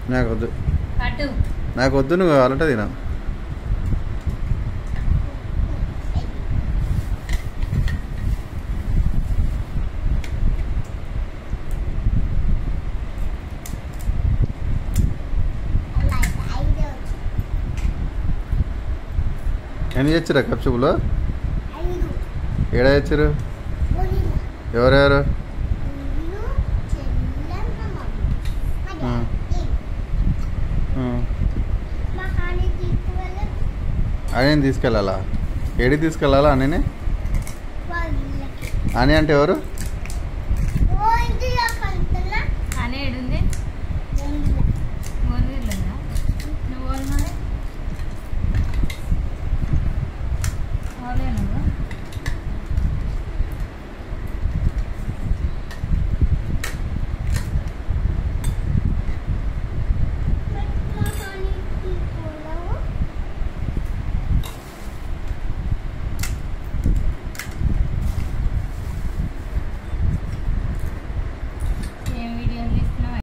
నాకు వద్దు అటు నాకు వద్దు నువ్వు కావాలంటే తిన ఎన్ని తెచ్చిరా కప్చుపులు ఏడ తెచ్చారు ఎవరెవరు ఆ. ఆ. ఆయన తీసుకెళ్ళాలా ఏడికి తీసుకెళ్ళాలా అన్నని అని అంటే ఎవరు